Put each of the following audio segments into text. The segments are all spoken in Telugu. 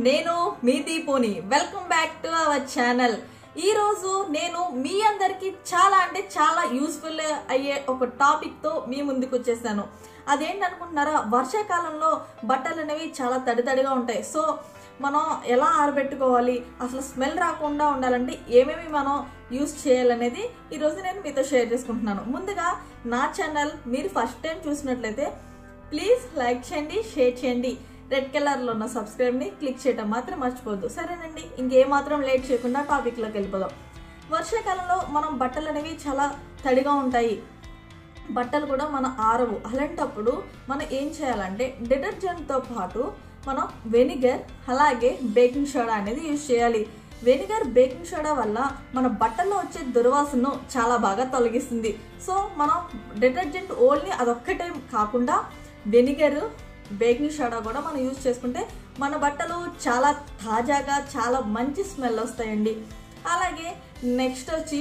నేను మీ దీపుని welcome back to our channel ఈ రోజు నేను మీ అందరికి చాలా అంటే చాలా యూస్ఫుల్ అయ్యే ఒక టాపిక్ తో మీ ముందుకు వచ్చేసాను అదేంటనుకుంటున్నారా వర్షాకాలంలో బట్టలు అనేవి చాలా తడి తడిగా ఉంటాయి సో మనం ఎలా ఆరబెట్టుకోవాలి అసలు స్మెల్ రాకుండా ఉండాలంటే ఏమేమి మనం యూస్ చేయాలనేది ఈరోజు నేను మీతో షేర్ చేసుకుంటున్నాను ముందుగా నా ఛానల్ మీరు ఫస్ట్ టైం చూసినట్లయితే ప్లీజ్ లైక్ చేయండి షేర్ చేయండి రెడ్ కలర్లో ఉన్న సబ్స్క్రైబ్ని క్లిక్ చేయడం మాత్రం మర్చిపోద్దు సరేనండి ఇంకేమాత్రం లేట్ చేయకుండా టాపిక్లోకి వెళ్ళిపోదాం వర్షాకాలంలో మనం బట్టలు అనేవి చాలా తడిగా ఉంటాయి బట్టలు కూడా మన ఆరవు అలాంటప్పుడు మనం ఏం చేయాలంటే డిటర్జెంట్తో పాటు మనం వెనిగర్ అలాగే బేకింగ్ సోడా అనేది యూజ్ చేయాలి వెనిగర్ బేకింగ్ సోడా వల్ల మన బట్టల్లో వచ్చే దుర్వాసనను చాలా బాగా తొలగిస్తుంది సో మనం డిటర్జెంట్ ఓన్లీ అదొక్కటే కాకుండా వెనిగర్ బేకింగ్ సోడా కూడా మనం యూజ్ చేసుకుంటే మన బట్టలు చాలా తాజాగా చాలా మంచి స్మెల్ వస్తాయండి అలాగే నెక్స్ట్ వచ్చి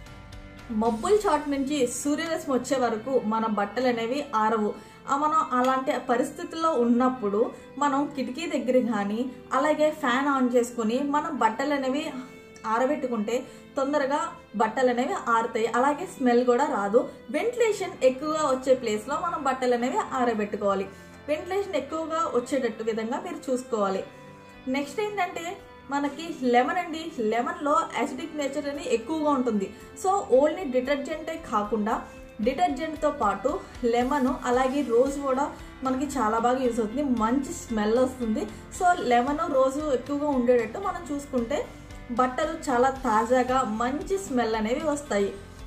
మబ్బుల చాట్ నుంచి సూర్యరశ్మి వచ్చే వరకు మన బట్టలు అనేవి ఆరవు ఆ మనం అలాంటి పరిస్థితుల్లో ఉన్నప్పుడు మనం కిటికీ దగ్గర కానీ అలాగే ఫ్యాన్ ఆన్ చేసుకుని మనం బట్టలు అనేవి ఆరబెట్టుకుంటే తొందరగా బట్టలు అనేవి ఆరుతాయి అలాగే స్మెల్ కూడా రాదు వెంటిలేషన్ ఎక్కువగా వచ్చే ప్లేస్లో మనం బట్టలు అనేవి ఆరబెట్టుకోవాలి వెంటిలేషన్ ఎక్కువగా వచ్చేటట్టు విధంగా మీరు చూసుకోవాలి నెక్స్ట్ ఏంటంటే మనకి లెమన్ అండి లెమన్లో యాసిడిక్ నేచర్ అని ఎక్కువగా ఉంటుంది సో ఓన్లీ డిటర్జెంటే కాకుండా డిటర్జెంట్తో పాటు లెమన్ అలాగే రోజ్ కూడా మనకి చాలా బాగా యూస్ అవుతుంది మంచి స్మెల్ వస్తుంది సో లెమన్ రోజు ఎక్కువగా ఉండేటట్టు మనం చూసుకుంటే బట్టలు చాలా తాజాగా మంచి స్మెల్ అనేవి వస్తాయి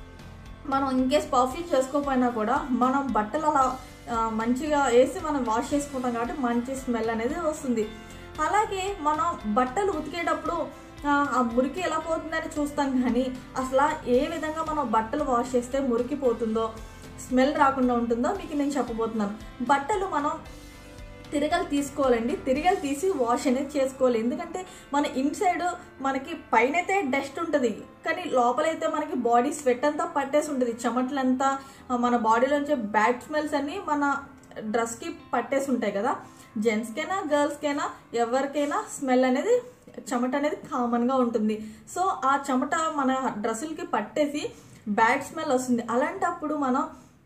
మనం ఇంకేస్ పర్ఫ్యూమ్ చేసుకోకపోయినా కూడా మనం బట్టలు అలా ఆ, మంచిగా వేసి మనం వాష్ చేసుకుంటాం కాబట్టి మంచి స్మెల్ అనేది వస్తుంది అలాగే మనం బట్టలు ఉతికేటప్పుడు ఆ, ఆ మురికి ఎలా పోతుందని చూస్తాం కానీ అసలు ఏ విధంగా మనం బట్టలు వాష్ చేస్తే మురికి పోతుందో స్మెల్ రాకుండా ఉంటుందో మీకు నేను చెప్పబోతున్నాను బట్టలు మనం తిరగలు తీసుకోవాలండి తిరగలు తీసి వాష్ అనేది చేసుకోవాలి ఎందుకంటే మన ఇన్సైడ్ మనకి పైన అయితే డస్ట్ ఉంటుంది కానీ లోపలైతే మనకి బాడీ స్వెట్ అంతా పట్టేసి ఉంటుంది చెమటలంతా ఆ, మన బాడీలోంచి బ్యాడ్ స్మెల్స్ అన్ని మన డ్రెస్కి పట్టేసి ఉంటాయి కదా జెంట్స్కైనా గర్ల్స్కైనా ఎవరికైనా స్మెల్ అనేది చెమట అనేది కామన్గా ఉంటుంది సో ఆ చెమట మన డ్రెస్సులకి పట్టేసి బ్యాడ్ స్మెల్ వస్తుంది అలాంటప్పుడు మనం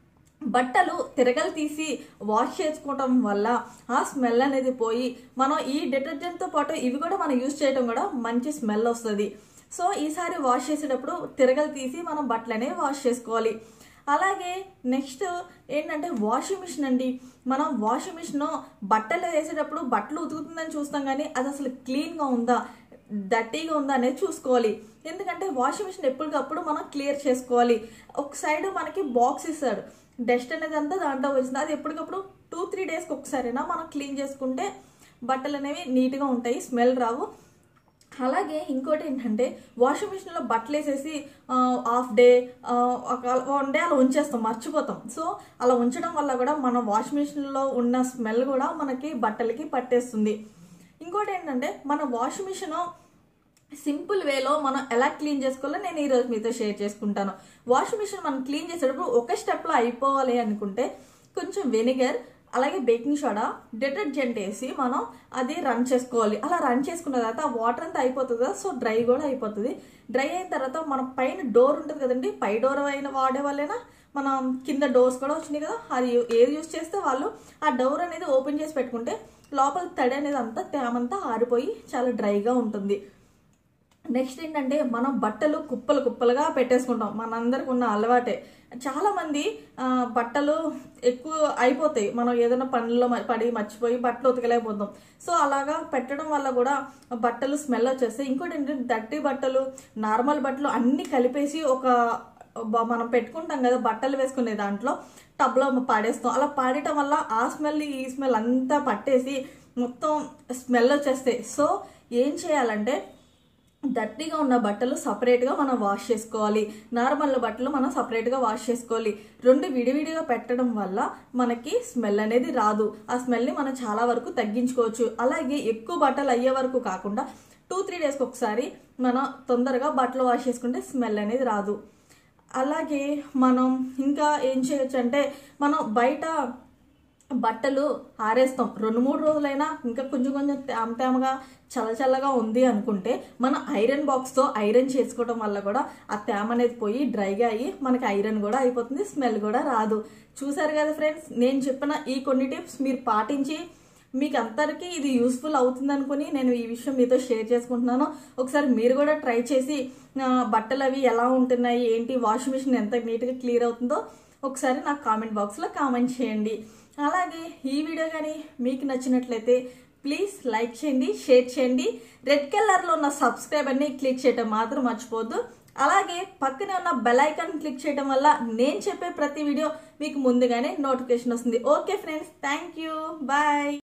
బట్టలు తిరగలు తీసి వాష్ చేసుకోవటం వల్ల ఆ స్మెల్ అనేది పోయి మనం ఈ డిటర్జెంట్తో పాటు ఇవి కూడా మనం యూజ్ చేయడం కూడా మంచి స్మెల్ వస్తుంది సో ఈసారి వాష్ చేసేటప్పుడు తిరగలు తీసి మనం బట్టలు అనేవి వాష్ చేసుకోవాలి అలాగే నెక్స్ట్ ఏంటంటే వాషింగ్ మిషన్ అండి మనం వాషింగ్ మిషన్ బట్టలు వేసేటప్పుడు బట్టలు ఉతుకుతుందని చూస్తాం కానీ అది అసలు క్లీన్గా ఉందా డర్టీగా ఉందా అనేది చూసుకోవాలి ఎందుకంటే వాషింగ్ మిషన్ ఎప్పటికప్పుడు మనం క్లియర్ చేసుకోవాలి ఒక సైడ్ మనకి బాక్స్ ఇస్తాడు డస్ట్ అనేది అంతా దాంట్లో వచ్చింది అది ఎప్పటికప్పుడు టూ త్రీ డేస్కి ఒకసారైనా మనం క్లీన్ చేసుకుంటే బట్టలు అనేవి నీట్గా ఉంటాయి స్మెల్ రావు అలాగే ఇంకోటి ఏంటంటే వాషింగ్ మిషన్లో బట్టలు వేసేసి హాఫ్ డే ఒక వన్ డే అలా ఉంచేస్తాం మర్చిపోతాం సో అలా ఉంచడం వల్ల కూడా మన వాషింగ్ మిషన్లో ఉన్న స్మెల్ కూడా మనకి బట్టలకి పట్టేస్తుంది ఇంకోటి ఏంటంటే మన వాషింగ్ మిషన్ సింపుల్ వేలో మనం ఎలా క్లీన్ చేసుకోవాలో నేను ఈరోజు మీతో షేర్ చేసుకుంటాను వాషింగ్ మిషన్ మనం క్లీన్ చేసేటప్పుడు ఒక స్టెప్లో అయిపోవాలి అనుకుంటే కొంచెం వెనిగర్ అలాగే బేకింగ్ సోడా డిటర్జెంట్ వేసి మనం అది రన్ చేసుకోవాలి అలా రన్ చేసుకున్న తర్వాత వాటర్ అంతా అయిపోతుంది కదా సో డ్రై కూడా అయిపోతుంది డ్రై అయిన తర్వాత మన పైన డోర్ ఉంటుంది కదండి పై డోర్ అయిన వాడే వాళ్ళైనా మనం కింద డోర్స్ కూడా వచ్చినాయి కదా అది ఏది యూస్ చేస్తే వాళ్ళు ఆ డోర్ అనేది ఓపెన్ చేసి పెట్టుకుంటే లోపల తడి అనేది అంతా తేమంతా ఆరిపోయి చాలా డ్రైగా ఉంటుంది నెక్స్ట్ ఏంటంటే మనం బట్టలు కుప్పలు కుప్పలుగా పెట్టేసుకుంటాం మనందరికి ఉన్న అలవాటే చాలా మంది ఆ, బట్టలు ఎక్కువ అయిపోతాయి మనం ఏదైనా పనుల్లో మ- పడి మర్చిపోయి బట్టలు ఉతకలేకపోతాం సో అలాగా పెట్టడం వల్ల కూడా బట్టలు స్మెల్ వచ్చేస్తాయి ఇంకోటి ఏంటంటే దట్టి బట్టలు నార్మల్ బట్టలు అన్ని కలిపేసి ఒక బ- మనం పెట్టుకుంటాం కదా బట్టలు వేసుకునే దాంట్లో టబ్లో పాడేస్తాం అలా పాడేయటం వల్ల ఆ స్మెల్ ఈ స్మెల్ అంతా పట్టేసి మొత్తం స్మెల్ వచ్చేస్తాయి సో ఏం చేయాలంటే దట్టిగా ఉన్న బట్టలు సపరేట్గా మనం వాష్ చేసుకోవాలి నార్మల్ బట్టలు మనం సపరేట్గా వాష్ చేసుకోవాలి రెండు విడివిడిగా పెట్టడం వల్ల మనకి స్మెల్ అనేది రాదు ఆ స్మెల్ని మనం చాలా వరకు తగ్గించుకోవచ్చు అలాగే ఎక్కువ బట్టలు అయ్యే వరకు కాకుండా టూ త్రీ డేస్కి ఒకసారి మనం తొందరగా బట్టలు వాష్ చేసుకుంటే స్మెల్ అనేది రాదు అలాగే మనం ఇంకా ఏం చేయొచ్చు అంటే మనం బయట బట్టలు ఆరేస్తాం రెండు మూడు రోజులైనా ఇంకా కొంచెం కొంచెం తేమ తేమగా చల్ల చల్లగా ఉంది అనుకుంటే మన ఐరన్ బాక్స్తో ఐరన్ చేసుకోవడం వల్ల కూడా ఆ తేమ అనేది పోయి డ్రైగా అయ్యి మనకి ఐరన్ కూడా అయిపోతుంది స్మెల్ కూడా రాదు చూసారు కదా ఫ్రెండ్స్ నేను చెప్పిన ఈ కొన్ని టిప్స్ మీరు పాటించి మీకు అందరికీ ఇది యూస్ఫుల్ అవుతుంది అనుకుని నేను ఈ విషయం మీతో షేర్ చేసుకుంటున్నాను ఒకసారి మీరు కూడా ట్రై చేసి ఆ, బట్టలు అవి ఎలా ఉంటున్నాయి ఏంటి వాషింగ్ మిషన్ ఎంత నీట్గా క్లియర్ అవుతుందో ఒకసారి నాకు కామెంట్ బాక్స్లో కామెంట్ చేయండి అలాగే ఈ వీడియో కానీ మీకు నచ్చినట్లయితే ప్లీజ్ లైక్ చేయండి షేర్ చేయండి రెడ్ కలర్లో ఉన్న సబ్స్క్రైబ్ అని క్లిక్ చేయడం మాత్రం మర్చిపోద్దు అలాగే పక్కనే ఉన్న బెల్ ఐకాన్ క్లిక్ చేయడం వల్ల నేను చెప్పే ప్రతి వీడియో మీకు ముందుగానే నోటిఫికేషన్ వస్తుంది okay friends thank you bye